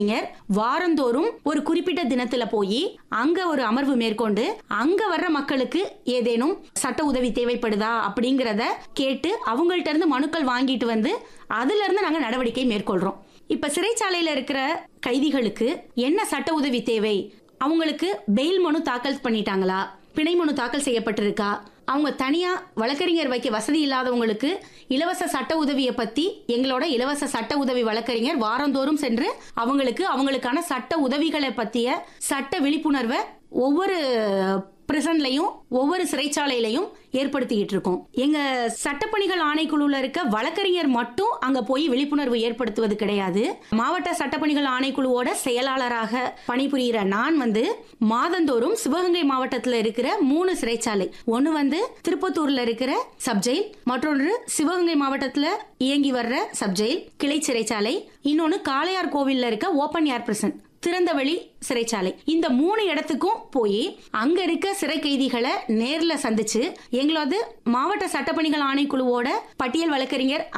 அறிஞர் வாரந்தோறும் ஒரு குறிப்பிட்ட தினத்துல போய் அங்க ஒரு அமர்வு மேற்கொண்டு அங்க வர்ற மக்களுக்கு ஏதேனும் சட்ட உதவி தேவைப்படுதா அப்படிங்கறத கேட்டு அவங்கள்ட்ட இருந்து மனுக்கள் வாங்கிட்டு வந்து அதுல இருந்து நாங்க நடவடிக்கை மேற்கொள்றோம் இப்ப சிறைச்சாலையில இருக்கிற கைதிகளுக்கு என்ன சட்ட உதவி தேவை அவங்களுக்கு பெயில் மனு தாக்கல் பண்ணிட்டாங்களா பிணை மனு தாக்கல் செய்யப்பட்டிருக்கா அவங்க தனியா வழக்கறிஞர் வைக்க வசதி இல்லாதவங்களுக்கு இலவச சட்ட உதவியை பத்தி எங்களோட இலவச சட்ட உதவி வழக்கறிஞர் வாரந்தோறும் சென்று அவங்களுக்கு அவங்களுக்கான சட்ட உதவிகளை பத்திய சட்ட விழிப்புணர்வை ஒவ்வொரு பிரிசன்லையும் ஒவ்வொரு சிறைச்சாலையிலையும் ஏற்படுத்திக்கிட்டு இருக்கோம் எங்க சட்டப்பணிகள் ஆணைக்குழுல இருக்க வழக்கறிஞர் மட்டும் அங்க போய் விழிப்புணர்வு ஏற்படுத்துவது கிடையாது மாவட்ட சட்டப்பணிகள் ஆணைக்குழுவோட செயலாளராக பணிபுரிகிற நான் வந்து மாதந்தோறும் சிவகங்கை மாவட்டத்துல இருக்கிற மூணு சிறைச்சாலை ஒன்னு வந்து திருப்பத்தூர்ல இருக்கிற சப்ஜெயில் மற்றொன்று சிவகங்கை மாவட்டத்துல இயங்கி வர்ற சப்ஜெயில் கிளை சிறைச்சாலை இன்னொன்னு காளையார் கோவில்ல இருக்க ஓபன் ஏர் பிரசன் திறந்தவெளி சிறைச்சாலை இந்த மூணு இடத்துக்கும் போய் அங்க இருக்க சிறை கைதிகளை நேர்ல சந்திச்சு எங்களது மாவட்ட சட்டப்பணிகள் ஆணைக்குழுவோட பட்டியல் வழக்கறிஞர்